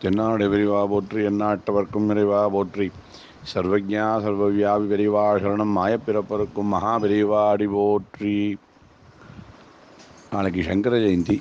தென்னாடு விரிவா போற்றி எந்நாட்டவர்க்கும் நிறைவா போற்றி சர்வஜா சர்வவியாபி விரிவா சரணம் மாயப்பிறப்பருக்கும் மகா விரிவாடி போற்றி நாளைக்கு சங்கர ஜெயந்தி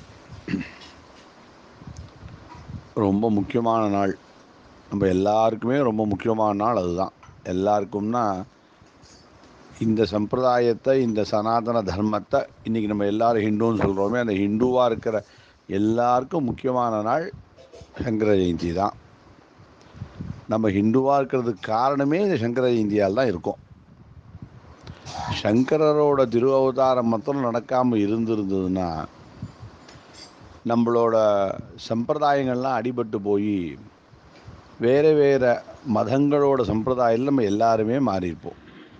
ரொம்ப முக்கியமான நாள் நம்ம எல்லாருக்குமே ரொம்ப முக்கியமான நாள் அதுதான் எல்லாருக்கும்னா இந்த சம்பிரதாயத்தை இந்த சனாதன தர்மத்தை இன்றைக்கி நம்ம எல்லாரும் ஹிந்துன்னு சொல்கிறோமே அந்த ஹிந்துவாக இருக்கிற எல்லாருக்கும் முக்கியமான நாள் சங்கர ஜெயந்தி தான் நம்ம ஹிந்துவாக இருக்கிறதுக்கு காரணமே இந்த சங்கர ஜெயந்தியால் தான் இருக்கும் சங்கரரோட திரு அவதாரம் மாத்திரம் நடக்காமல் இருந்திருந்ததுன்னா நம்மளோட சம்பிரதாயங்கள்லாம் அடிபட்டு போய் வேறு வேறு மதங்களோட சம்பிரதாயத்தில் நம்ம எல்லாருமே மாறியிருப்போம்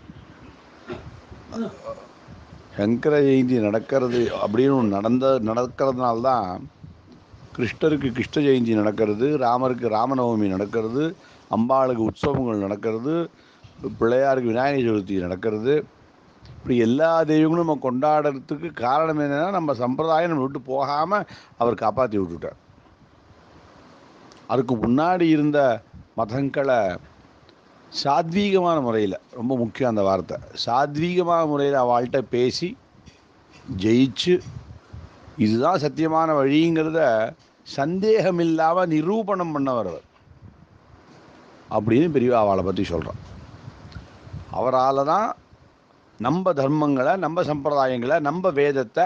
சங்கர ஜெயந்தி நடக்கிறது அப்படின்னு ஒன்று நடந்த நடக்கிறதுனால தான் கிருஷ்ணருக்கு கிருஷ்ண ஜெயந்தி நடக்கிறது ராமருக்கு ராமநவமி நடக்கிறது அம்பாளுக்கு உற்சவங்கள் நடக்கிறது பிள்ளையாருக்கு விநாயகர் சதுர்த்தி நடக்கிறது இப்படி எல்லா தெய்வங்களும் நம்ம கொண்டாடுறதுக்கு காரணம் என்னென்னா நம்ம சம்பிரதாயம் நம்ம விட்டு போகாமல் அவர் காப்பாற்றி விட்டுட்டார் அதுக்கு முன்னாடி இருந்த மதங்களை சாத்வீகமான முறையில் ரொம்ப முக்கியம் அந்த வார்த்தை சாத்வீகமான முறையில் அவள்கிட்ட பேசி ஜெயிச்சு இதுதான் சத்தியமான வழிங்கிறத சந்தேகம் இல்லாமல் நிரூபணம் பண்ணவர் அவர் அப்படின்னு பெரிய அவளை பற்றி சொல்கிறோம் அவரால் தான் நம்ம தர்மங்களை நம்ம சம்பிரதாயங்களை நம்ம வேதத்தை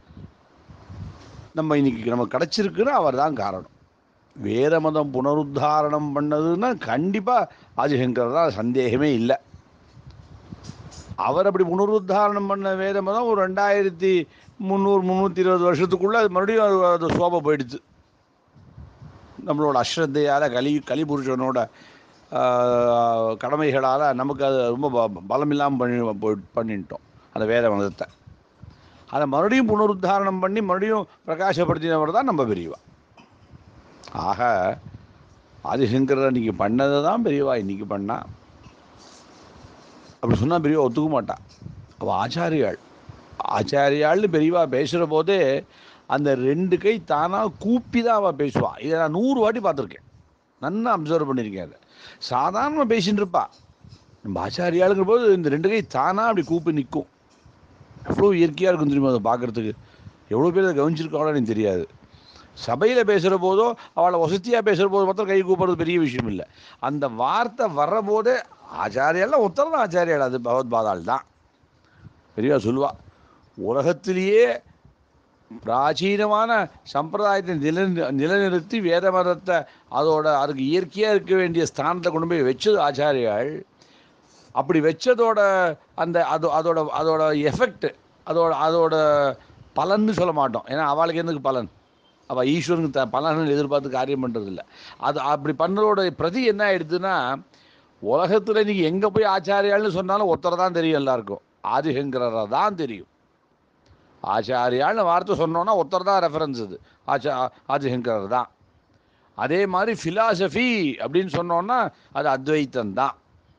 நம்ம இன்னைக்கு நம்ம கிடச்சிருக்குன்னு அவர் தான் காரணம் வேத மதம் புனருத்தாரணம் பண்ணதுன்னா கண்டிப்பாக ஆதிசங்கர் தான் சந்தேகமே இல்லை அவர் அப்படி புனருத்தாரணம் பண்ண வேத மதம் ஒரு ரெண்டாயிரத்தி முந்நூறு முந்நூற்றி இருபது வருஷத்துக்குள்ளே அது மறுபடியும் அது அது சோபை போயிடுச்சு நம்மளோட அஸ்ரத்தையால் கலி கலிபுருஷனோட கடமைகளால் நமக்கு அது ரொம்ப ப பலம் இல்லாமல் பண்ணி போய் பண்ணிட்டோம் அந்த வேத மதத்தை அதை மறுபடியும் புனருத்தாரணம் பண்ணி மறுபடியும் பிரகாசப்படுத்தினவர் தான் நம்ம பெரியவா ஆக ஆதிசங்கர் அன்றைக்கி பண்ணதை தான் பெரியவா இன்றைக்கி பண்ணா அப்படி சொன்னால் பெரியவா ஒத்துக்க மாட்டான் அவள் ஆச்சாரியாள் ஆச்சாரியாள்னு பெரியவா பேசுகிற போதே அந்த ரெண்டு கை தானாக கூப்பி தான் அவள் பேசுவாள் இதை நான் நூறு வாட்டி பார்த்துருக்கேன் நல்லா அப்சர்வ் பண்ணியிருக்கேன் அதை சாதாரணமாக பேசின்னு இருப்பா நம்ம ஆச்சாரியாளுங்கிற போது இந்த ரெண்டு கை தானாக அப்படி கூப்பி நிற்கும் எவ்வளோ இயற்கையாக இருக்கும் தெரியுமா அதை பார்க்குறதுக்கு எவ்வளோ பேர் அதை கவனிச்சிருக்காங்களோ எனக்கு தெரியாது சபையில் பேசுகிற போதோ அவளை வசதியாக பேசுகிற போது மாத்திரம் கை கூப்பிட்றது பெரிய விஷயம் இல்லை அந்த வார்த்தை வர்ற போதே ஆச்சாரியாலாம் ஒருத்தர் தான் ஆச்சாரியால் அது பகவத் பாதாள் தான் பெரியவா சொல்லுவா உலகத்திலேயே பிராச்சீனமான சம்பிரதாயத்தை நில நிலைநிறுத்தி வேத மதத்தை அதோட அதுக்கு இயற்கையாக இருக்க வேண்டிய ஸ்தானத்தை கொண்டு போய் வச்சது ஆச்சாரியாள் அப்படி வச்சதோட அந்த அது அதோட அதோட எஃபெக்ட் அதோட அதோட பலன்னு சொல்ல மாட்டோம் ஏன்னா அவளுக்கு எதுக்கு பலன் அவள் ஈஸ்வரனுக்கு த பலன் எதிர்பார்த்து காரியம் பண்ணுறதில்ல அது அப்படி பண்ணுறதோட பிரதி என்ன ஆயிடுதுன்னா உலகத்தில் இன்றைக்கி எங்கே போய் ஆச்சாரியாள்னு சொன்னாலும் ஒருத்தர் தான் தெரியும் எல்லாருக்கும் ஆதிசங்கரரை தான் தெரியும் ஆச்சாரியாள்னு வார்த்தை சொன்னோன்னா ஒருத்தர் தான் ரெஃபரன்ஸ் இது ஆச்சா ஆதிசங்கரர் தான் அதே மாதிரி ஃபிலாசபி அப்படின்னு சொன்னோன்னா அது அத்வைத்தம் தான்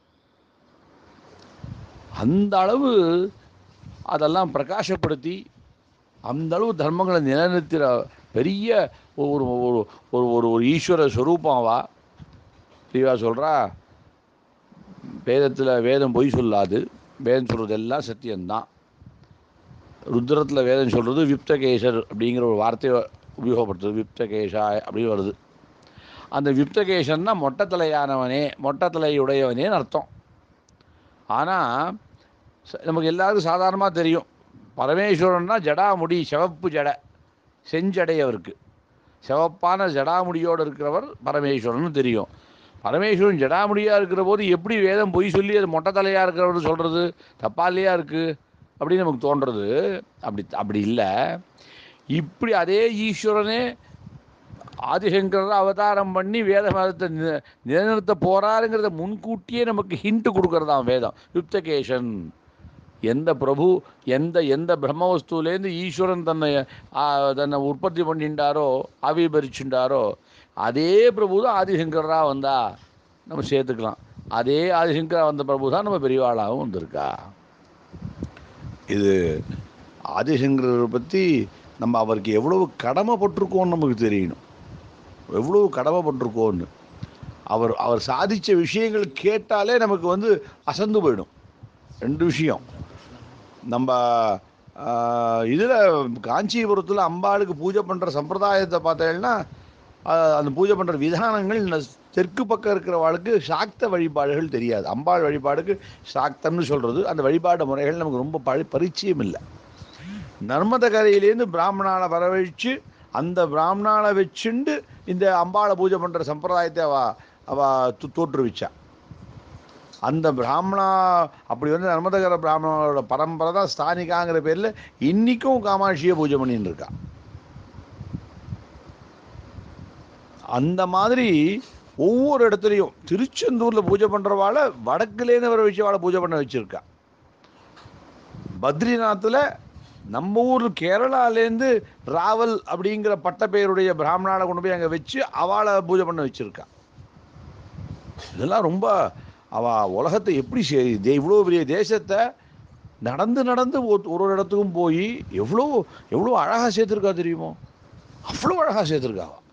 அந்த அளவு அதெல்லாம் பிரகாசப்படுத்தி அந்த அளவு தர்மங்களை நிலைநிறுத்துகிற பெரிய ஒரு ஒரு ஒரு ஒரு ஒரு ஈஸ்வர ஸ்வரூபம்வா தெளிவாக சொல்கிறா வேதத்தில் வேதம் பொய் சொல்லாது வேதம் சொல்கிறது எல்லாம் சத்தியம்தான் ருத்ரத்தில் வேதம் சொல்கிறது விப்தகேசர் அப்படிங்கிற ஒரு வார்த்தையை உபயோகப்படுத்துது விப்தகேஷா அப்படின்னு வருது அந்த விப்தகேஷன்னா மொட்டத்தலையானவனே மொட்டத்தலையுடையவனேன்னு அர்த்தம் ஆனால் நமக்கு எல்லாருக்கும் சாதாரணமாக தெரியும் பரமேஸ்வரன்னா ஜடாமுடி சிவப்பு ஜடை செஞ்சடை அவருக்கு சிவப்பான ஜடாமுடியோடு இருக்கிறவர் பரமேஸ்வரன் தெரியும் பரமேஸ்வரன் ஜடாமுடியாக இருக்கிற போது எப்படி வேதம் பொய் சொல்லி அது மொட்டை தலையாக இருக்கிறவர் சொல்கிறது தப்பா இல்லையா இருக்குது அப்படின்னு நமக்கு தோன்றது அப்படி அப்படி இல்லை இப்படி அதே ஈஸ்வரனே ஆதிசங்கர அவதாரம் பண்ணி வேத மதத்தை நிலைநிறுத்த போகிறாருங்கிறத முன்கூட்டியே நமக்கு ஹிண்ட்டு கொடுக்கறதாம் வேதம் யுப்தகேஷன் எந்த பிரபு எந்த எந்த பிரம்மவஸ்துலேருந்து ஈஸ்வரன் தன்னை தன்னை உற்பத்தி பண்ணிட்டாரோ ஆவிபரிச்சுட்டாரோ அதே பிரபு தான் ஆதிசங்கராக வந்தா நம்ம சேர்த்துக்கலாம் அதே ஆதிசங்கரா வந்த பிரபு தான் நம்ம பெரியவாளாகவும் வந்திருக்கா இது ஆதிசங்கரை பற்றி நம்ம அவருக்கு எவ்வளவு கடமைப்பட்டிருக்கோம்னு நமக்கு தெரியணும் எவ்வளோ கடமைப்பட்டிருக்கோன்னு அவர் அவர் சாதித்த விஷயங்கள் கேட்டாலே நமக்கு வந்து அசந்து போயிடும் ரெண்டு விஷயம் நம்ம இதில் காஞ்சிபுரத்தில் அம்பாளுக்கு பூஜை பண்ணுற சம்பிரதாயத்தை பார்த்தீங்கன்னா ஆஹ், அந்த பூஜை பண்ணுற விதானங்கள் இந்த தெற்கு பக்கம் இருக்கிறவாளுக்கு சாக்த வழிபாடுகள் தெரியாது அம்பாள் வழிபாடுக்கு சாக்தம்னு சொல்கிறது அந்த வழிபாடு முறைகள் நமக்கு ரொம்ப பரி பரிச்சயம் இல்லை நர்மத கரையிலேருந்து பிராமணால வரவழைச்சு அந்த பிராமணால வச்சுண்டு இந்த அம்பாளை பூஜை பண்ணுற சம்பிரதாயத்தை அவ அவ து- தோற்றுவிச்சா அந்த பிராமணா அப்படி வந்து நர்மதகர பிராமணனோட பரம்பரை தான் ஸ்தானிகாங்கிற பேரில் இன்னிக்கும் காமாட்சியை பூஜை பண்ணிட்டு இருக்கா அந்த மாதிரி ஒவ்வொரு இடத்துலையும் திருச்செந்தூரில் பூஜை பண்ணுறவாள வடக்குலேருந்து வர வச்சு அவளை பூஜை பண்ண வச்சிருக்கா பத்ரிநாத்தில் நம்ம ஊர் கேரளாலேருந்து ராவல் அப்படிங்கிற பட்டப்பெயருடைய பிராமணாவை கொண்டு போய் அங்கே வச்சு அவளை பூஜை பண்ண வச்சிருக்கா இதெல்லாம் ரொம்ப அவ உலகத்தை எப்படி சே- தே- இவ்வளோ பெரிய தேசத்தை நடந்து நடந்து ஒரு ஒரு ஒரு இடத்துக்கும் போய் எவ்வளோ எவ்வளோ அழகாக சேர்த்துருக்கா தெரியுமோ அவ்வளோ அழகாக சேர்த்துருக்கா அவ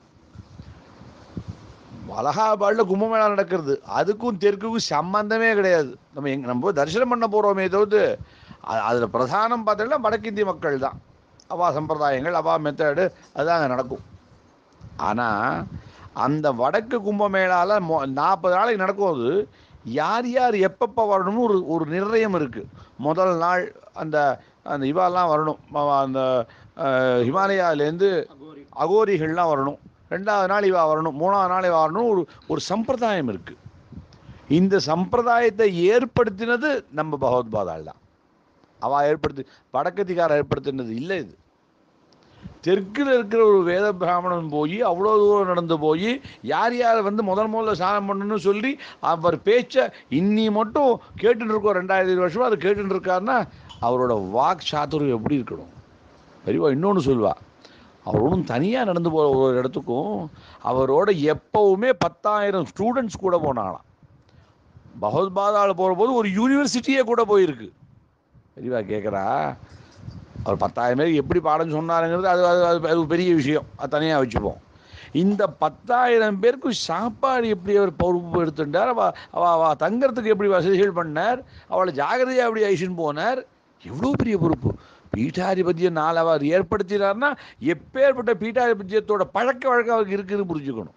அலகாபாடில் கும்பமேளா நடக்கிறது அதுக்கும் தெற்குக்கும் சம்பந்தமே கிடையாது நம்ம எங்க நம்ம போய் தரிசனம் பண்ண போகிறோமே தவிர்த்து அதில் பிரதானம் பார்த்தீங்கன்னா வடக்கிந்திய மக்கள் தான் அவா சம்பிரதாயங்கள் அவா மெத்தடு அதுதான் அங்கே நடக்கும் ஆனால் அந்த வடக்கு கும்பமேளால மொ நாற்பது நாளைக்கு நடக்கும் அது யார் யார் எப்பப்போ வரணும்னு ஒரு ஒரு நிர்ணயம் இருக்குது முதல் நாள் அந்த அந்த இவாலாம் வரணும் ம- அந்த அஹ், ஹிமாலயாலேருந்து அகோரிகள்லாம் வரணும் ரெண்டாவது நாள் இவா வரணும் மூணாவது நாள் இவா வரணும் ஒரு ஒரு சம்பிரதாயம் இருக்குது இந்த சம்பிரதாயத்தை ஏற்படுத்தினது நம்ம பகவத்பாதாள் தான் அவள் ஏற்படுத்தி வடக்கத்திக்கார ஏற்படுத்தினது இல்லை இது தெற்கில் இருக்கிற ஒரு வேத பிராமணன் போய் அவ்வளோ தூரம் நடந்து போய் யார் யார் வந்து முதல் முதல்ல ஸ்நானம் பண்ணணும்னு சொல்லி அவர் பேச்சை இன்னி மட்டும் கேட்டுட்டு இருக்கோம் ரெண்டாயிரத்தி வருஷமா அதை கேட்டுட்டு இருக்காருன்னா அவரோட வாக் சாதுரியம் எப்படி இருக்கணும் பெரியவா இன்னொன்று சொல்வா அவர் ஒன்றும் தனியாக நடந்து போகிற ஒரு இடத்துக்கும் அவரோட எப்பவுமே பத்தாயிரம் ஸ்டூடெண்ட்ஸ் கூட போனாங்களாம் பகவத்பாதாவில் போகிற போது ஒரு யூனிவர்சிட்டியே கூட போயிருக்கு பெரியவா கேட்குறா அவர் பத்தாயிரம் பேருக்கு எப்படி பாடம் சொன்னாருங்கிறது அது அது அது அது ஒரு பெரிய விஷயம் அது தனியாக வச்சுப்போம் இந்த பத்தாயிரம் பேருக்கு சாப்பாடு எப்படி அவர் பொறுப்பு எடுத்துட்டார் அவ அவ அவ தங்கறதுக்கு எப்படி வசதிகள் பண்ணார் அவளை ஜாகிரதையாக எப்படி ஐஷன் போனார் எவ்வளோ பெரிய பொறுப்பு பீட்டாதிபத்தியம் நாலு அவர் ஏற்படுத்தினார்னா எப்பேற்பட்ட பீட்டாதிபத்தியத்தோட பழக்க வழக்கம் அவருக்கு இருக்குதுன்னு புரிஞ்சுக்கணும்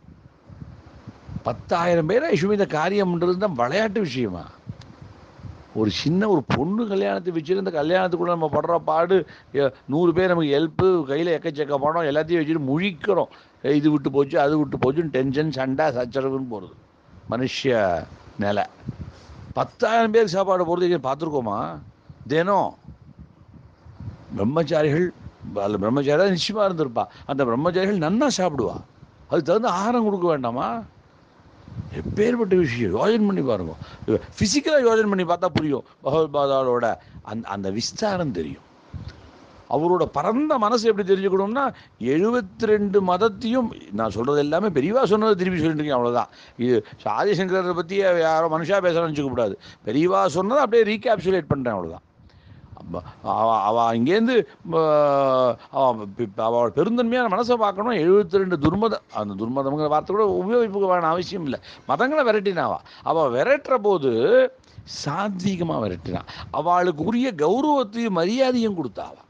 பத்தாயிரம் பேரை ஐஷுமி இந்த காரியம்ன்றது தான் விளையாட்டு விஷயமா ஒரு சின்ன ஒரு பொண்ணு கல்யாணத்தை வச்சுட்டு இந்த கல்யாணத்துக்குள்ள நம்ம படுற பாடு எ, நூறு பேர் நமக்கு ஹெல்ப்பு கையில் எக்கச்சக்க பணம் எல்லாத்தையும் வச்சுட்டு முழிக்கிறோம் ஏய், இது விட்டு போச்சு அது விட்டு போச்சுன்னு டென்ஷன் சண்டை சச்சரவுன்னு போகிறது மனுஷ நிலை பத்தாயிரம் பேருக்கு சாப்பாடு போகிறது பார்த்துருக்கோமா தினம் பிரம்மச்சாரிகள் அதில் பிரம்மச்சாரி தான் நிச்சயமாக இருந்திருப்பா அந்த பிரம்மச்சாரிகள் நன்னா சாப்பிடுவா அதுக்கு தகுந்த ஆகாரம் கொடுக்க வேண்டாமா எப்பேற்பட்ட விஷயம் யோஜனை பண்ணி பாருங்க ஃபிசிக்கலாக யோஜனை பண்ணி பார்த்தா புரியும் பகவத்பாதாவோட அந்த அந்த விஸ்தாரம் தெரியும் அவரோட பரந்த மனசு எப்படி தெரிஞ்சுக்கணும்னா எழுபத்தி ரெண்டு மதத்தையும் நான் சொல்கிறது எல்லாமே பெரியவா சொன்னதை திருப்பி சொல்லிட்டு இருக்கேன் அவ்வளோதான் இது ஆதிசங்கரரை பற்றி யாரோ மனுஷா பேசுகிறேன்னு வச்சுக்கக்கூடாது பெரியவா சொன்னதை அப்படியே ரீகேப்சுலேட் பண்ணுறேன் அவ்வளோதான் அப்ப அவ அவ இங்கேருந்து அவளோட பெருந்தன்மையான மனசை பார்க்கணும் எழுபத்தி ரெண்டு துர்மதம் அந்த துர்மதம்ங்கிற வார்த்தை கூட உபயோகிப்புக்கு வேணும் அவசியம் இல்லை மதங்களை விரட்டினாவா அவள் விரட்டுற போது சாத்வீகமாக விரட்டினா அவளுக்கு உரிய கௌரவத்தையும் மரியாதையும் கொடுத்தாவா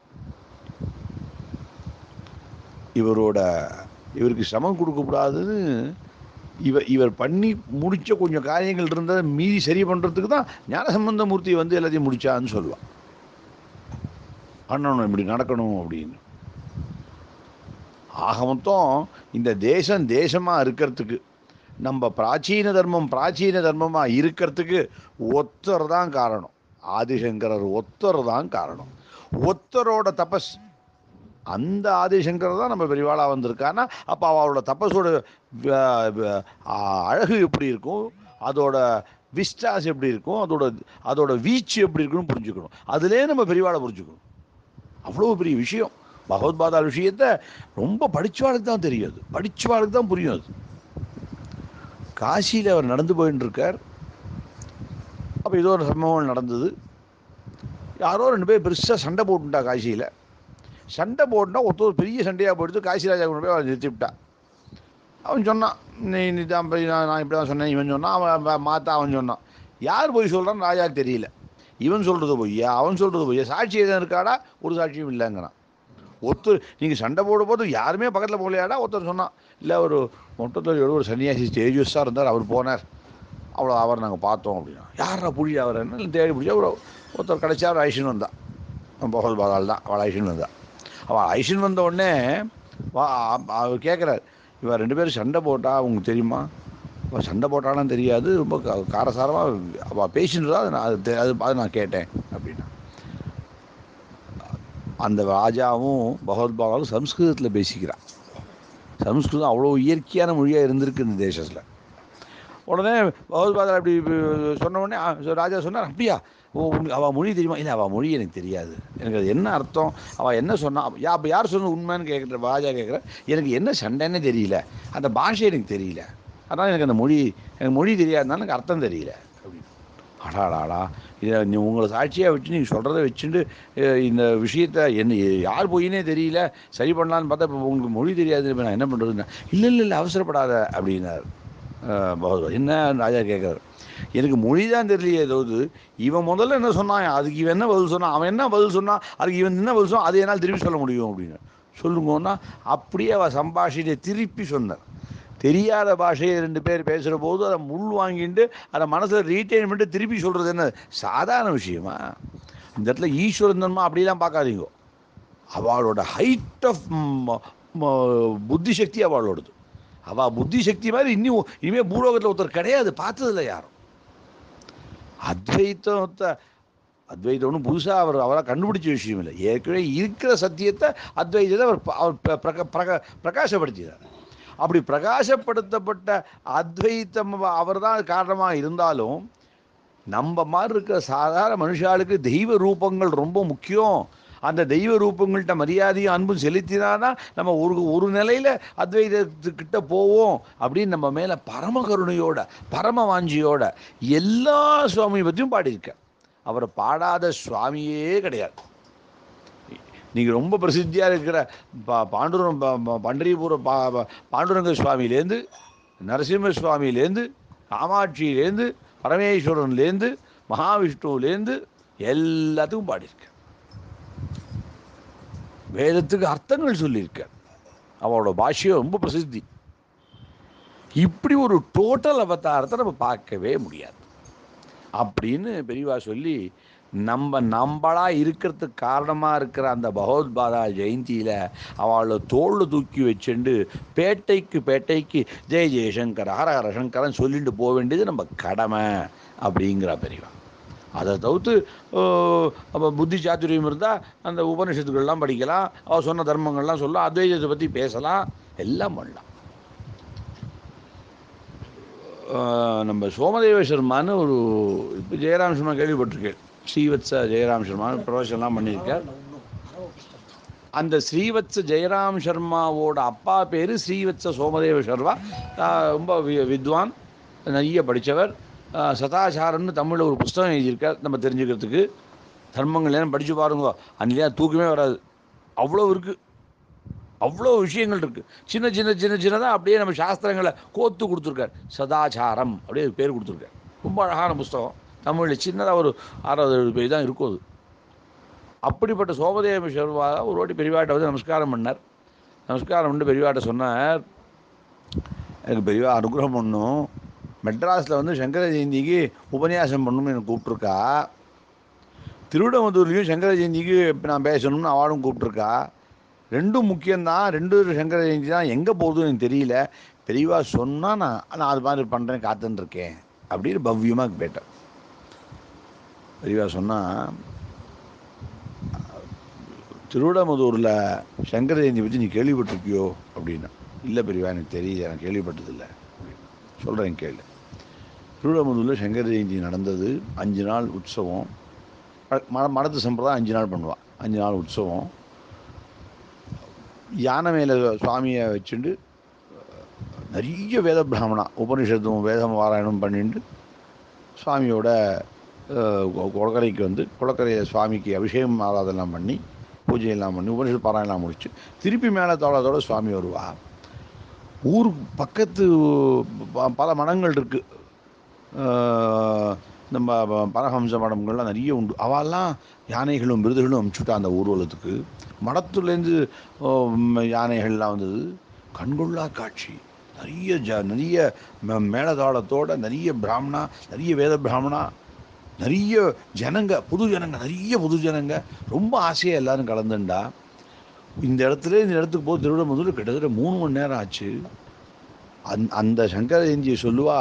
இவரோட இவருக்கு சிரமம் கொடுக்கக்கூடாதுன்னு இவர் இவர் பண்ணி முடிச்ச கொஞ்சம் காரியங்கள் இருந்ததை மீறி சரி பண்ணுறதுக்கு தான் ஞானசம்பந்த மூர்த்தி வந்து எல்லாத்தையும் முடிச்சான்னு சொல்லுவான் பண்ணணும் இப்படி நடக்கணும் அப்படின்னு ஆக மொத்தம் இந்த தேசம் தேசமாக இருக்கிறதுக்கு நம்ம பிராச்சீன தர்மம் பிராச்சீன தர்மமாக இருக்கிறதுக்கு ஒத்தர் தான் காரணம் ஆதிசங்கரர் ஒத்தர் தான் காரணம் ஒத்தரோட தபஸ் அந்த ஆதிசங்கர் தான் நம்ம பெரியவாளாக வந்திருக்கான்னா அப்போ அவளோட தபஸோட வ- வ- ஆ- அழகு எப்படி இருக்கும் அதோட விஸ்டாஸ் எப்படி இருக்கும் அதோட அதோட வீச்சு எப்படி இருக்குன்னு புரிஞ்சுக்கணும் அதுலேயே நம்ம பெரியவாளை புரிஞ்சுக்கணும் அவ்வளோ பெரிய விஷயம் பகவத்பாதா விஷயத்தை ரொம்ப படிச்சவாளுக்கு தான் தெரியும் அது படிச்சவாளுக்கு தான் புரியும் அது காசியில் அவர் நடந்து போயின்னு இருக்கார் அப்போ ஏதோ ஒரு சம்பவம் நடந்தது யாரோ ரெண்டு பேர் பெருசாக சண்டை போட்டுட்டா காசியில் சண்டை போட்டுனா ஒருத்தர் பெரிய சண்டையாக போட்டு காசி ராஜா கொண்டு போய் அவரை நிறுத்திவிட்டா அவன் சொன்னான் நீ நீ தான் போய் நான் நான் இப்படி தான் சொன்னேன் இவன் சொன்னான் அவன் மாத்தா அவன் சொன்னான் யார் போய் சொல்கிறான்னு ராஜாக்கு தெரியல இவன் சொல்கிறது பொய்யா அவன் சொல்கிறது பொய்யா சாட்சி எதுவும் இருக்காடா ஒரு சாட்சியும் இல்லைங்கிறான் ஒருத்தர் நீங்கள் சண்டை போடும் போது யாருமே பக்கத்தில் போகலையாடா ஒருத்தர் சொன்னான் இல்லை ஒரு மொட்டத்தொழியோட ஒரு சன்னியாசி தேஜஸ்ஸாக இருந்தார் அவர் போனார் அவ்வளோ அவர் நாங்கள் பார்த்தோம் அப்படின்னா யாரா புழி அவர் என்ன தேடி பிடிச்சி அவர் ஒருத்தர் கிடைச்சா அவர் ஐஷன் வந்தான் பகவல் பாதாள் தான் அவள் ஐஷன் வந்தா அவள் ஐஷன் வந்த உடனே வா அவர் கேட்குறாரு இவன் ரெண்டு பேரும் சண்டை போட்டா உங்களுக்கு தெரியுமா அவள் சண்டை போட்டாலும் தெரியாது ரொம்ப க- காரசாரமாக அவள் பேசினதா அது நான் அது தெ- அது அது நான் கேட்டேன் அப்படின்னா அந்த ராஜாவும் பகவத் பாபாவும் சம்ஸ்கிருதத்தில் பேசிக்கிறான் சம்ஸ்கிருதம் அவ்வளோ இயற்கையான மொழியாக இருந்திருக்கு இந்த தேசத்தில் உடனே பகவத் பாதா அப்படி சொன்ன உடனே ஆ, so ராஜா சொன்னார் அப்படியா ஓ உனக்கு அவள் மொழி தெரியுமா இல்லை அவள் மொழி எனக்கு தெரியாது எனக்கு அது என்ன அர்த்தம் அவள் என்ன சொன்னா யா அப்போ யார் சொன்ன உண்மைன்னு கேட்குற ராஜா கேட்குற எனக்கு என்ன சண்டைன்னு தெரியல அந்த பாஷை எனக்கு தெரியல அதனால் எனக்கு அந்த மொழி எனக்கு மொழி தெரியாதனால எனக்கு அர்த்தம் தெரியல அப்படின்னு அடாடாடா இதை நீ உங்களை சாட்சியாக வச்சு நீங்கள் சொல்கிறத வச்சுட்டு அஹ், இந்த விஷயத்த என்ன யார் போயினே தெரியல சரி பண்ணலான்னு பார்த்தா இப்போ உங்களுக்கு மொழி தெரியாது இப்ப நான் என்ன பண்ணுறதுன்னா இல்லை இல்லை இல்லை அவசரப்படாத அப்படின்னார் அஹ், பகவத் என்ன ராஜா கேட்குறாரு எனக்கு மொழி தான் தெரியலையே ஏதாவது இவன் முதல்ல என்ன சொன்னான் அதுக்கு இவன் என்ன பதில் சொன்னான் அவன் என்ன பதில் சொன்னான் அதுக்கு இவன் என்ன பதில் சொன்னான் அதை என்னால் திருப்பி சொல்ல முடியும் அப்படின்னு சொல்லுங்கன்னா அப்படியே அவள் சம்பாஷையை திருப்பி சொன்னார் தெரியாத பாஷையை ரெண்டு பேர் பேசுகிற போது அதை முள் வாங்கிட்டு அதை மனசில் ரீட்டைன் பண்ணிட்டு திருப்பி சொல்கிறது என்ன சாதாரண விஷயமா இந்த இடத்துல ஈஸ்வரன் தன்மா அப்படிலாம் பார்க்காதீங்க அவளோட ஹைட் ஆஃப் புத்தி சக்தி அவளோடது அவள் புத்தி சக்தி மாதிரி இன்னும் இனிமேல் பூலோகத்தில் ஒருத்தர் கிடையாது பார்த்ததில்ல யாரும் அத்வைத்தத்தை அத்வைத்தம் ஒன்றும் புதுசாக அவர் அவராக கண்டுபிடிச்ச விஷயம் இல்லை ஏற்கனவே இருக்கிற சத்தியத்தை அத்வைதத்தை அவர் ப- அவர் பிர- பிரக பிரக பிரகாசப்படுத்தினார் அப்படி பிரகாசப்படுத்தப்பட்ட அத்வைத்தம் அவர் தான் காரணமாக இருந்தாலும் நம்ம மாதிரி இருக்கிற சாதாரண மனுஷாளுக்கு தெய்வ ரூபங்கள் ரொம்ப முக்கியம் அந்த தெய்வ ரூபங்கள்கிட்ட மரியாதையும் அன்பும் செலுத்தினாதான் நம்ம ஒரு ஒரு நிலையில் அத்வைதத்துக்கிட்ட போவோம் அப்படின்னு நம்ம மேலே பரம கருணையோட பரம வாஞ்சியோட எல்லா சுவாமி பற்றியும் பாடியிருக்க அவரை பாடாத சுவாமியே கிடையாது நீங்கள் ரொம்ப பிரசித்தியாக இருக்கிற பா பாண்டுரம் பா- பா- பண்டரிபுர பா பா- பாண்டுரங்க சுவாமியிலேருந்து நரசிம்ம சுவாமியிலேருந்து காமாட்சியிலேருந்து பரமேஸ்வரன்லேருந்து மகாவிஷ்ணுவிலேருந்து எல்லாத்துக்கும் பாடியிருக்க வேதத்துக்கு அர்த்தங்கள் சொல்லியிருக்க அவளோட பாஷ்யம் ரொம்ப பிரசித்தி இப்படி ஒரு டோட்டல் அவதாரத்தை நம்ம பார்க்கவே முடியாது அப்படின்னு பெரியவா சொல்லி நம்ம நம்மளா இருக்கிறதுக்கு காரணமாக இருக்கிற அந்த பகவத்பாதா ஜெயந்தியில் அவளை தோளில் தூக்கி வச்சுண்டு பேட்டைக்கு பேட்டைக்கு ஜெய ஜெயசங்கர் ஹர ஹர சங்கரன் சொல்லிட்டு போக வேண்டியது நம்ம கடமை அப்படிங்கிற பெரியவா அதை தவிர்த்து அப்போ புத்தி சாத்துரியம் இருந்தால் அந்த உபனிஷத்துக்கள்லாம் படிக்கலாம் அவள் சொன்ன தர்மங்கள்லாம் சொல்லலாம் அத்வைதத்தை பற்றி பேசலாம் எல்லாம் பண்ணலாம் ஆஹ் நம்ம சோமதேவ சர்மான்னு ஒரு இப்போ ஜெயராம் சர்மா கேள்விப்பட்டிருக்கேன் ஸ்ரீவத்ச ஜெயராம் சர்மா ப்ரொஃபஷன்லாம் பண்ணியிருக்கார் அந்த ஸ்ரீவத்ச ஜெயராம் சர்மாவோட அப்பா பேர் ஸ்ரீவத்ச சோமதேவ சர்மா ஆஹ் ரொம்ப வி- வித்வான் நிறைய படித்தவர் சதாச்சாரம்னு தமிழில் ஒரு புஸ்தகம் எழுதியிருக்கார் நம்ம தெரிஞ்சுக்கிறதுக்கு தர்மங்கள் எல்லாம் படித்து பாருங்க அன்றையா தூக்கமே வராது அவ்வளோ இருக்குது அவ்வளோ விஷயங்கள் இருக்குது சின்ன சின்ன சின்ன சின்னதாக அப்படியே நம்ம சாஸ்திரங்களை கோத்து கொடுத்துருக்கார் சதாச்சாரம் அப்படியே பேர் கொடுத்துருக்கார் ரொம்ப அழகான புஸ்தகம் தமிழில் சின்னதாக ஒரு ஆறாவது ஏழு பேஜ் தான் இருக்கும் அது அப்படிப்பட்ட சோமதேவ சர்வா ஒரு வாட்டி பெரியவாட்டை வந்து நமஸ்காரம் பண்ணார் நமஸ்காரம் பண்ணி பெரியவாட்ட சொன்னார் எனக்கு பெரியவா அனுகிரகம் பண்ணும் மெட்ராஸில் வந்து சங்கர ஜெயந்திக்கு உபன்யாசம் பண்ணணும்னு எனக்கு கூப்பிட்ருக்கா திருவிடமதூர்லேயும் சங்கர ஜெயந்திக்கு இப்ப நான் பேசணும்னு அவளும் கூப்பிட்ருக்கா ரெண்டும் முக்கியம்தான் ரெண்டு சங்கர ஜெயந்தி தான் எங்கே போகுதுன்னு எனக்கு தெரியல பெரியவா சொன்னால் நான் நான் அது மாதிரி பண்ணுறேன் காத்துன்னு இருக்கேன் அப்படின்னு பவ்யமாக கேட்டேன் பெரியவா சொன்னால் திருவிடமதூரில் சங்கர ஜெயந்தி பற்றி நீ கேள்விப்பட்டிருக்கியோ அப்படின்னா இல்லை பெரியவா எனக்கு தெரியல நான் கேள்விப்பட்டதில்லை சொல்கிறேன் கேளு திருவிடமதூரில் சங்கர ஜெயந்தி நடந்தது அஞ்சு நாள் உற்சவம் ம- மட மடத்து சம்பிரதாயம் அஞ்சு நாள் பண்ணுவான் அஞ்சு நாள் உற்சவம் யானை மேலே சுவாமியை வச்சுண்டு நிறைய வேத பிராமணா உபனிஷத்தும் வேதம் பாராயணம் பண்ணிட்டு சுவாமியோட அஹ், கொ- குளக்கரைக்கு வந்து குளக்கரையை சுவாமிக்கு அபிஷேகம் ஆராதெல்லாம் பண்ணி பூஜையெல்லாம் பண்ணி உபனிஷத்து பாராயணம் முடிச்சு திருப்பி மேலே தோளத்தோட சுவாமி வருவா ஊர் பக்கத்து ப- பல மடங்கள் இருக்குது நம்ம ப- பரஹம்ச மடங்கள்லாம் நிறைய உண்டு அவெல்லாம் யானைகளும் விருதுகளும் அனுப்பிச்சுட்டா அந்த ஊர்வலத்துக்கு மடத்துலேருந்து யானைகள்லாம் வந்தது கண்கொள்ளா காட்சி நிறைய ஜ நிறைய மே- மேளதாளத்தோட நிறைய பிராமணா நிறைய வேத பிராமணா நிறைய ஜனங்க புது ஜனங்க நிறைய புது ஜனங்க ரொம்ப ஆசையாக எல்லாரும் கலந்துண்டா இந்த இடத்துல இந்த இடத்துக்கு போய் திருவிடமுதூர் கிட்டத்தட்ட மூணு மணி நேரம் ஆச்சு அந் அந்த சங்கர ஜெயந்தியை சொல்லுவா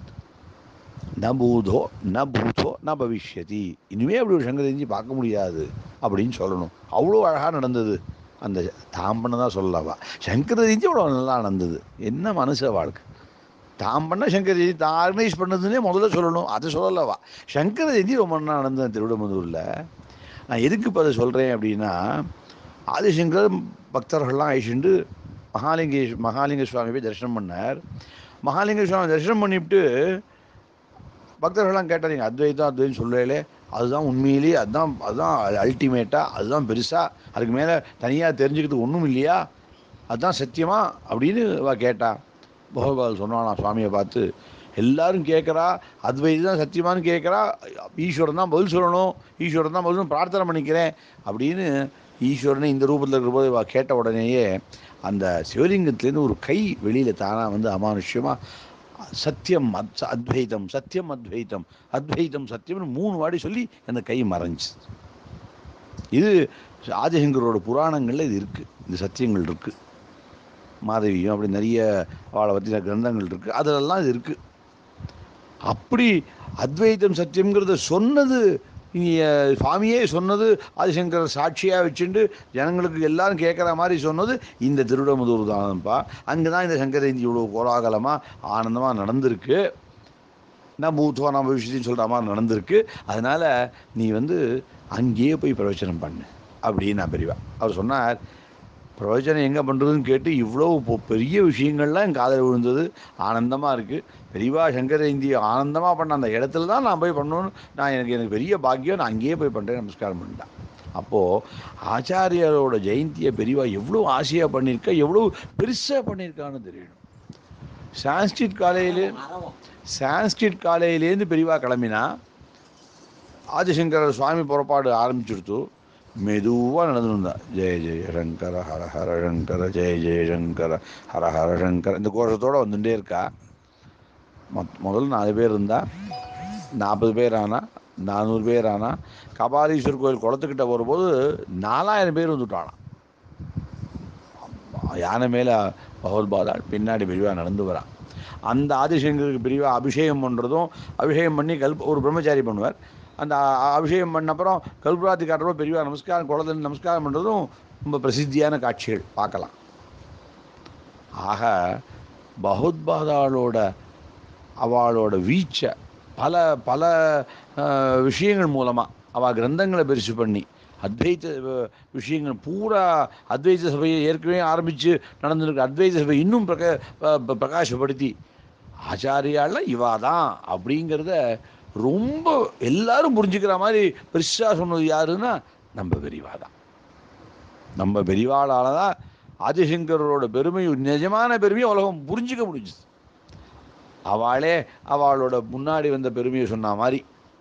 ந பூதோ ந பூதோ ந பவிஷ்யதி இனிமே அப்படி ஒரு சங்கர ஜெயந்தி பார்க்க முடியாது அப்படின்னு சொல்லணும் அவ்வளோ அழகாக நடந்தது அந்த தாம் பண்ண தான் சொல்லவா சங்கர ஜெயந்தி அவ்வளோ நல்லா நடந்தது என்ன மனுஷ வாழ்க்கை தாம் பண்ண சங்கர ஜெயந்தி தான் ஆர்கனைஸ் பண்ணதுன்னே முதல்ல சொல்லணும் அதை சொல்லலவா சங்கர ஜெயந்தி ரொம்ப நல்லா நடந்தது திருவிடமுதூரில் நான் எதுக்கு இப்போ அதை சொல்கிறேன் அப்படின்னா ஆதிசங்கர் பக்தர்கள்லாம் அழிச்சுண்டு மகாலிங்க மகாலிங்க சுவாமி போய் தரிசனம் பண்ணார் மகாலிங்க சுவாமி தரிசனம் பண்ணிவிட்டு பக்தர்கள்லாம் கேட்டார் நீங்கள் அத்வைதம் அத்வைதம் சொல்லலே அதுதான் உண்மையிலேயே அதுதான் அதுதான் அல்டிமேட்டாக அதுதான் பெருசாக அதுக்கு மேலே தனியாக தெரிஞ்சுக்கிறதுக்கு ஒன்றும் இல்லையா அதுதான் சத்தியமா அப்படின்னு அவ கேட்டா பகவத்பால் சொன்னானா சுவாமியை பார்த்து எல்லாரும் கேட்குறா அத்வைதி தான் சத்தியமான்னு கேட்குறா ஈஸ்வரன் தான் பதில் சொல்லணும் ஈஸ்வரன் தான் பதில் சொல்லணும், பிரார்த்தனை பண்ணிக்கிறேன் அப்படின்னு ஈஸ்வரனை இந்த ரூபத்தில் இருக்கிற போது இவ கேட்ட உடனேயே அந்த சிவலிங்கத்துலேருந்து ஒரு கை வெளியில் தானாக வந்து அமானுஷ்யமாக சத்தியம் அத் அத்வைதம் சத்தியம் அத்வைதம் அத்வைதம் சத்தியம்னு மூணு வாடி சொல்லி அந்த கை மறைஞ்சு இது ஆதிசங்கரோட புராணங்களில் இது இருக்குது இந்த சத்தியங்கள் இருக்குது மாதவியம் அப்படி நிறைய அவளை பற்றின கிரந்தங்கள் இருக்குது அதிலெல்லாம் இது இருக்குது அப்படி அத்வைதம் சத்தியம்ங்கிறத சொன்னது இங்க சுவாமியே சொன்னது ஆதிசங்கர் சாட்சியாக வச்சுட்டு ஜனங்களுக்கு எல்லாரும் கேட்குற மாதிரி சொன்னது இந்த திருவிடமுதூர் தான்ப்பா அங்கே தான் இந்த சங்கர ஜெயந்தி இவ்வளோ கோலாகலமாக ஆனந்தமாக நடந்திருக்கு நான் மூத்துவா நம்ம விஷயத்தையும் சொல்கிற மாதிரி நடந்திருக்கு அதனால் நீ வந்து அங்கேயே போய் பிரவச்சனம் பண்ணு அப்படின்னு நான் பெரியவா அவர் சொன்னார் பிரவச்சனம் எங்கே பண்ணுறதுன்னு கேட்டு இவ்வளோ பொ- பெரிய விஷயங்கள்லாம் என் காதில் விழுந்தது ஆனந்தமாக இருக்குது பெரியவா சங்கர ஜெயந்தி ஆனந்தமாக பண்ண அந்த இடத்துல தான் நான் போய் பண்ணணும்னு நான் எனக்கு எனக்கு பெரிய பாக்கியம் நான் அங்கேயே போய் பண்ணுறேன் நமஸ்காரம் பண்ணிட்டேன் அப்போது ஆச்சாரியரோட ஜெயந்தியை பெரியவா எவ்வளோ ஆசையாக பண்ணியிருக்கா எவ்வளோ பெருசாக பண்ணியிருக்கான்னு தெரியணும் சான்ஸ்கிரிட் காலையிலே சான்ஸ்கிரிட் காலையிலேருந்து பெரியவா கிளம்பினா ஆதிசங்கர சுவாமி புறப்பாடு ஆரம்பிச்சுடுத்து மெதுவாக நடந்து வந்தா ஜெய ஜெய சங்கர ஹர ஹர சங்கர ஜெய ஜெய சங்கர ஹர ஹர சங்கர இந்த கோஷத்தோடு வந்துட்டே இருக்கா மொத் முதல்ல நாலு பேர் இருந்தா நாற்பது பேர் ஆனா நானூறு பேர் ஆனா கபாலீஸ்வரர் கோயில் குளத்துக்கிட்ட வரும்போது நாலாயிரம் பேர் வந்துட்டானாம் யானை மேலே பகவத்பாதாள் பின்னாடி பிரிவா நடந்து வரான் அந்த ஆதிசங்கருக்கு பிரிவா அபிஷேகம் பண்ணுறதும் அபிஷேகம் பண்ணி கல்ப ஒரு பிரம்மச்சாரி பண்ணுவார் அந்த அ- அபிஷேகம் பண்ண அப்புறம் கல்பராத்தி காட்டுறப்போ பெரியவா நமஸ்காரம் குளத்தில் நமஸ்காரம் பண்ணுறதும் ரொம்ப பிரசித்தியான காட்சிகள் பார்க்கலாம் ஆக பகவத்பாதாளோட அவளோட வீச்சை பல பல அஹ், விஷயங்கள் மூலமாக அவள் கிரந்தங்களை பெருசு பண்ணி அத்வைத அஹ், விஷயங்கள் பூரா அத்வைத சபையை ஏற்கனவே ஆரம்பித்து நடந்திருக்கு அத்வைத சபை இன்னும் பிரக ப- ப- பிரகாசப்படுத்தி ஆச்சாரியால இவா தான் அப்படிங்கிறத ரொம்ப எல்லாரும் புரிஞ்சுக்கிற மாதிரி பெருசாக சொன்னது யாருன்னா நம்ம பெரியவா தான் நம்ம பெரியவாளால தான் ஆதிசங்கரோட பெருமை நிஜமான பெருமையை உலகம் புரிஞ்சுக்க முடிஞ்சுது அவளே அவளோட முன்னாடி வந்த பெருமையை சொன்ன மாதிரி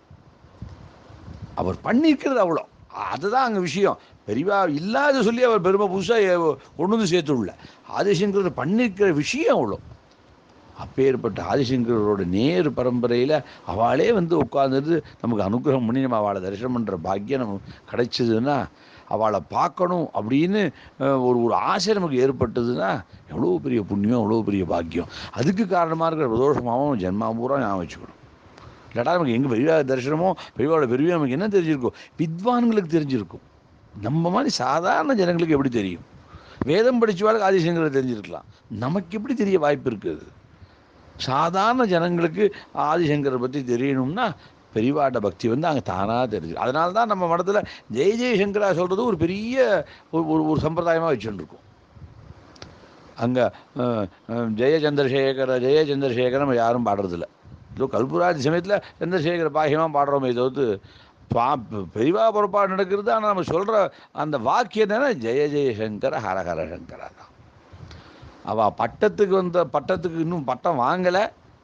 அவர் பண்ணியிருக்கிறது அவ்வளோ அதுதான் அங்கே விஷயம் பெரியவா இல்லாத சொல்லி அவர் பெருமை புதுசாக கொண்டு வந்து சேர்த்துள்ள ஆதிசங்கர் பண்ணியிருக்கிற விஷயம் அவ்வளோ அப்பேற்பட்ட ஆதிசங்கரோட நேர் பரம்பரையில் அவளே வந்து உட்கார்ந்துட்டு நமக்கு அனுகிரகம் பண்ணி நம்ம அவளை தரிசனம் பண்ணுற பாக்கியம் நமக்கு கிடைச்சதுன்னா அவளை பார்க்கணும் அப்படின்னு அஹ், ஒரு ஒரு ஆசை நமக்கு ஏற்பட்டதுன்னா எவ்வளோ பெரிய புண்ணியம் எவ்வளோ பெரிய பாக்கியம் அதுக்கு காரணமாக இருக்கிற பிரதோஷமாகவும் ஜென்மா பூரா ஞாபகம் வச்சுக்கணும் இல்லாட்டா நமக்கு எங்கே பெரிய தரிசனமோ பெரியவாளோட பெரிய நமக்கு என்ன தெரிஞ்சிருக்கும் வித்வான்களுக்கு தெரிஞ்சிருக்கும் நம்ம மாதிரி சாதாரண ஜனங்களுக்கு எப்படி தெரியும் வேதம் படிச்சவாளுக்கு ஆதிசங்கரை தெரிஞ்சிருக்கலாம் நமக்கு எப்படி தெரிய வாய்ப்பு இருக்குது சாதாரண ஜனங்களுக்கு ஆதிசங்கரை பற்றி தெரியணும்னா பெரியவாட்ட பக்தி வந்து அங்கே தானாக தெரிஞ்சு அதனால தான் நம்ம மடத்தில் ஜெய ஜெயசங்கரா சொல்கிறது ஒரு பெரிய ஒரு ஒரு ஒரு சம்பிரதாயமாக வச்சுருக்கோம் அங்கே ஜெய சந்திரசேகர ஜெய சந்திரசேகர நம்ம யாரும் பாடுறதில்ல இதோ கல்புராஜ் சமயத்தில் சந்திரசேகர பாகியமாக பாடுறோமே தவிர்த்து பா பெரியவா புறப்பாடு நடக்கிறது ஆனால் நம்ம சொல்கிற அந்த வாக்கியம் தானே ஜெய ஜெயசங்கர ஹரஹர சங்கரா தான் அவள் பட்டத்துக்கு வந்த பட்டத்துக்கு இன்னும் பட்டம் வாங்கலை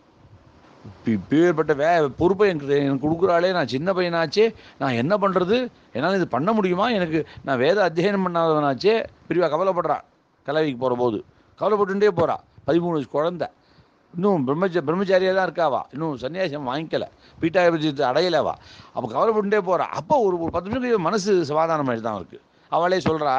பேர்பட்ட வே பொறுப்பை எனக்கு எனக்கு கொடுக்குறாளே நான் சின்ன பையனாச்சே நான் என்ன பண்ணுறது என்னால் இது பண்ண முடியுமா எனக்கு நான் வேத அத்தியனம் பண்ணாதவனாச்சே பெரியவா கவலைப்படுறா கலவிக்கு போகிற போது கவலைப்பட்டுட்டே போகிறா பதிமூணு வயசு குழந்தை இன்னும் பிரம்மச்ச பிரம்மச்சாரியாக தான் இருக்காவா இன்னும் சன்னியாசம் வாங்கிக்கல பீட்டாபிஜத்தை அடையலவா அப்போ கவலைப்பட்டுட்டே போகிறா அப்போ ஒரு ஒரு பத்து நிமிஷம் கழிச்சு மனசு சமாதானம் மாதிரி தான் இருக்குது அவளே சொல்கிறா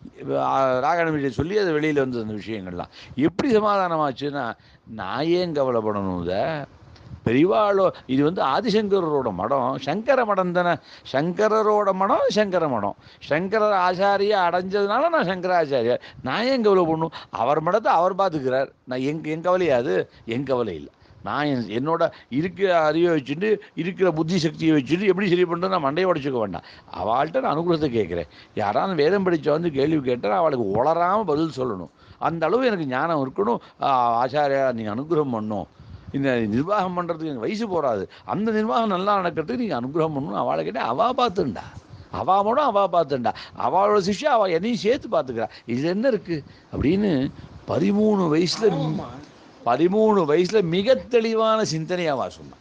ராகண சொல்லி அது வெளியில் வந்தது அந்த விஷயங்கள்லாம் எப்படி சமாதானமாச்சுன்னா நான் ஏன் கவலைப்படணும் இதை பெரிவாளோ இது வந்து ஆதிசங்கரோட மடம் சங்கர மடம் தானே சங்கரரோட மடம் சங்கர மடம் சங்கரர் ஆச்சாரியா அடைஞ்சதுனால நான் சங்கராச்சாரியார் நான் ஏன் கவலை பண்ணும் அவர் மடத்தை அவர் பார்த்துக்கிறார் நான் எங் என் கவலையா அது என் கவலை இல்லை நான் என் என்னோட இருக்கிற அறிவை வச்சுட்டு இருக்கிற புத்தி சக்தியை வச்சுட்டு எப்படி சரி பண்ணுறது நான் மண்டையை உடச்சிக்க வேண்டாம் அவள்கிட்ட நான் அனுகிரகத்தை கேட்குறேன் யாராவது வேதம் படிச்ச வந்து கேள்வி கேட்டால் அவளுக்கு உளராமல் பதில் சொல்லணும் அந்த அளவு எனக்கு ஞானம் இருக்கணும் ஆச்சாரியா நீங்கள் அனுகிரகம் பண்ணும் இந்த நிர்வாகம் பண்ணுறதுக்கு எனக்கு வயசு போகாது அந்த நிர்வாகம் நல்லா நடக்கிறதுக்கு நீங்கள் அனுகிரகம் பண்ணணும் அவளை கேட்டால் அவள் பார்த்துண்டா அவள் மட்டும் அவள் பார்த்துண்டா அவளோட சிஷ்யா அவள் என்னையும் சேர்த்து பார்த்துக்கிறா இது என்ன இருக்குது அப்படின்னு பதிமூணு வயசில் பதிமூணு வயசில் மிக தெளிவான சிந்தனை அவள் சொன்னான்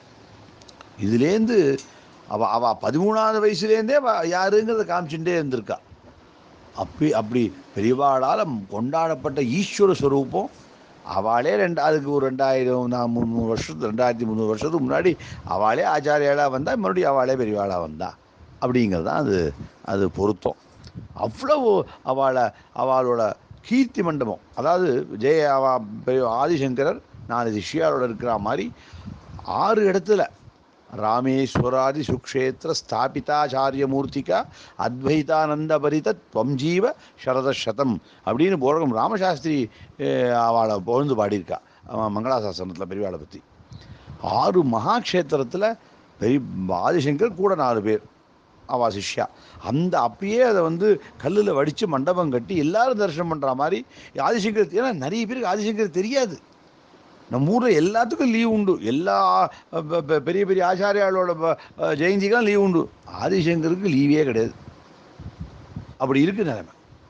இதுலேருந்து அவள் அவள் பதிமூணாவது வயசுலேருந்தே அவள் யாருங்கிறத காமிச்சுட்டே இருந்திருக்கா அப்படி அப்படி பெரியவாளால் கொண்டாடப்பட்ட ஈஸ்வர ஸ்வரூபம் அவளே ரெண்டு அதுக்கு ஒரு ரெண்டாயிரம் நான் முந்நூறு வருஷத்து ரெண்டாயிரத்தி முந்நூறு வருஷத்துக்கு முன்னாடி அவளே ஆச்சாரியாளாக வந்தால் மறுபடியும் அவளே பெரியவாளாக வந்தா அப்படிங்கிறது தான் அது அது பொருத்தம் அவ்வளவு அவளை அவளோட கீர்த்தி மண்டபம் அதாவது ஜெய அவ பெரிய ஆதிசங்கரர் நாலு சிஷ்யாரோட இருக்கிற மாதிரி ஆறு இடத்துல ராமேஸ்வராதி சுக்ஷேத்திர ஸ்தாபிதாச்சாரிய மூர்த்திகா அத்வைதானந்த பரித ஜீவ சரதசதம் அப்படின்னு போரகம் ராமசாஸ்திரி அவளை புகழ்ந்து பாடியிருக்கா அவன் மங்களாசாசனத்தில் பெரியவாளை பற்றி ஆறு மகாக்ஷேத்திரத்தில் பெரிய ஆதிசங்கர் கூட நாலு பேர் அவா சிஷ்யா அந்த அப்பயே அதை வந்து கல்லில் வடித்து மண்டபம் கட்டி எல்லாரும் தரிசனம் பண்ணுற மாதிரி ஆதிசங்கர் ஏன்னா நிறைய பேருக்கு ஆதிசங்கர் தெரியாது நம்ம ஊரில் எல்லாத்துக்கும் லீவ் உண்டு எல்லா பெரிய பெரிய ஆச்சாரியாளோட ஜெயந்திக்கெல்லாம் லீவ் உண்டு ஆதிசங்கருக்கு லீவே கிடையாது அப்படி இருக்கு நிலைமை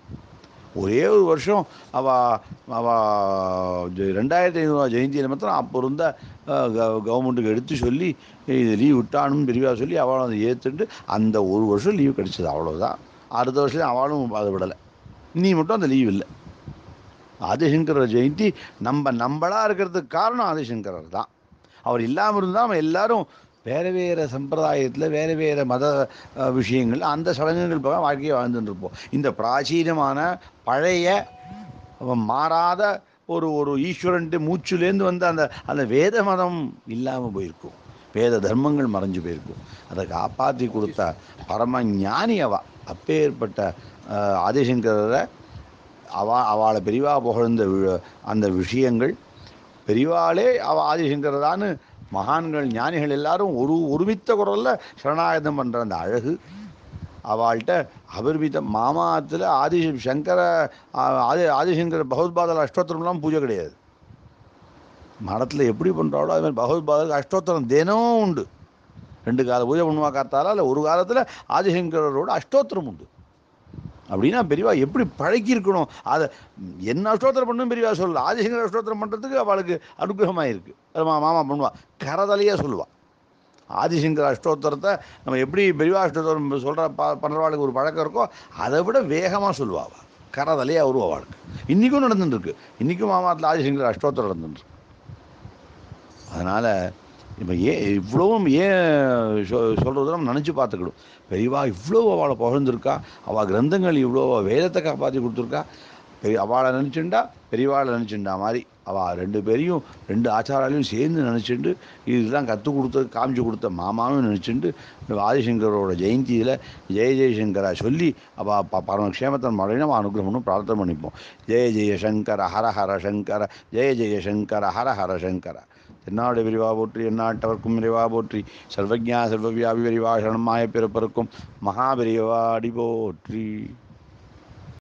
ஒரே ஒரு வருஷம் அவ அவ ரெண்டாயிரத்தி ஐநூறுவா ஜெயந்தி மாத்திரம் அப்போ இருந்த கவர்மெண்ட்டுக்கு எடுத்து சொல்லி இது லீவ் விட்டானுன்னு பெரியவா சொல்லி அவளும் அதை ஏற்றுட்டு அந்த ஒரு வருஷம் லீவ் கிடைச்சது அவ்வளோதான் அடுத்த வருஷம் அவளும் அதை விடலை நீ மட்டும் அந்த லீவ் இல்லை ஆதிசங்கர ஜெயந்தி நம்ம நம்மளாக இருக்கிறதுக்கு காரணம் ஆதிசங்கரர் தான் அவர் இல்லாமல் இருந்தால் நம்ம எல்லாரும் வேறு வேறு சம்பிரதாயத்தில் வேறு வேறு மத விஷயங்கள் அந்த சடங்குகள் போக வாழ்க்கையை வாழ்ந்துட்டு இருப்போம் இந்த பிராச்சீனமான பழைய மாறாத ஒரு ஒரு ஈஸ்வரன்ட்டு மூச்சுலேருந்து வந்து அந்த அந்த வேத மதம் இல்லாமல் போயிருக்கும் வேத தர்மங்கள் மறைஞ்சு போயிருக்கும் அதை காப்பாற்றி கொடுத்த பரம ஞானி அவ அப்பேற்பட்ட ஆதிசங்கரரை அவா அவளை பெரிவா புகழ்ந்த அந்த விஷயங்கள் பெரிவாளே அவ ஆதிசங்கரதான்னு மகான்கள் ஞானிகள் எல்லாரும் ஒரு ஒருமித்த குரலில் சரணாயுதம் பண்ணுற அந்த அழகு அவள்கிட்ட அபரிமித மாமாத்தில் ஆதி சங்கர ஆதி ஆதிசங்கர பகவத்பாதல் அஷ்டோத்திரம்லாம் பூஜை கிடையாது மடத்தில் எப்படி பண்ணுறாளோ அது மாதிரி பகவத்பாதல் அஷ்டோத்திரம் தினமும் உண்டு ரெண்டு கால பூஜை பண்ணுவா காத்தால இல்லை ஒரு காலத்தில் ஆதிசங்கரோட அஷ்டோத்திரம் உண்டு அப்படின்னா பெரியவா எப்படி பழக்கியிருக்கணும் அதை என்ன அஷ்டோத்திரம் பண்ணணும் பெரியவா சொல்லல ஆதிசங்கர அஷ்டோத்திரம் பண்ணுறதுக்கு அவளுக்கு அனுகிரகமாக இருக்குது அது மா மாமா பண்ணுவா கரதலையாக சொல்லுவாள் ஆதிசங்கர அஷ்டோத்திரத்தை நம்ம எப்படி பெரியவா அஷ்டோத்திரம் சொல்கிற ப பண்ணுறவாளுக்கு ஒரு பழக்கம் இருக்கோ அதை விட வேகமாக சொல்லுவா அவள் கரதலையாக வருவா அவளுக்கு இன்றைக்கும் நடந்துட்டுருக்கு இன்றைக்கும் மாமாத்தில் ஆதிசங்கர அஷ்டோத்திரம் நடந்துட்டுருக்கு அதனால் இப்போ ஏன் இவ்வளவும் ஏன் சொ சொல்கிறது நம்ம நினச்சி பார்த்துக்கணும் பெரியவா இவ்வளோ அவளை புகழ்ந்துருக்கா அவள் கிரந்தங்கள் இவ்வளோ வேதத்தை காப்பாற்றி கொடுத்துருக்கா பெரிய அவளை நினச்சிண்டா பெரியவாளை நினச்சிண்டா மாதிரி அவள் ரெண்டு பேரையும் ரெண்டு ஆச்சாராலையும் சேர்ந்து நினச்சிண்டு இதுதான் கற்றுக் கொடுத்த காமிச்சு கொடுத்த மாமாவும் நினச்சிண்டு ஆதிசங்கரோட ஜெயந்தியில் ஜெய ஜெயசங்கரா சொல்லி அவள் ப பரமக்ஷேமத்தன் மழையின அவன் அனுகிரகம்னு பிரார்த்தனை பண்ணிப்போம் ஜெய ஜெய சங்கர ஹர ஹர சங்கர ஜெய ஜெய சங்கர ஹர ஹர சங்கர தென்னாடு விரிவா போற்றி எந்நாட்டவர்க்கும் விரிவா போற்றி சர்வஜா சர்வவியாபி விரிவா சரணமாய பிறப்பருக்கும் மகாபிரிவா அடி போற்றி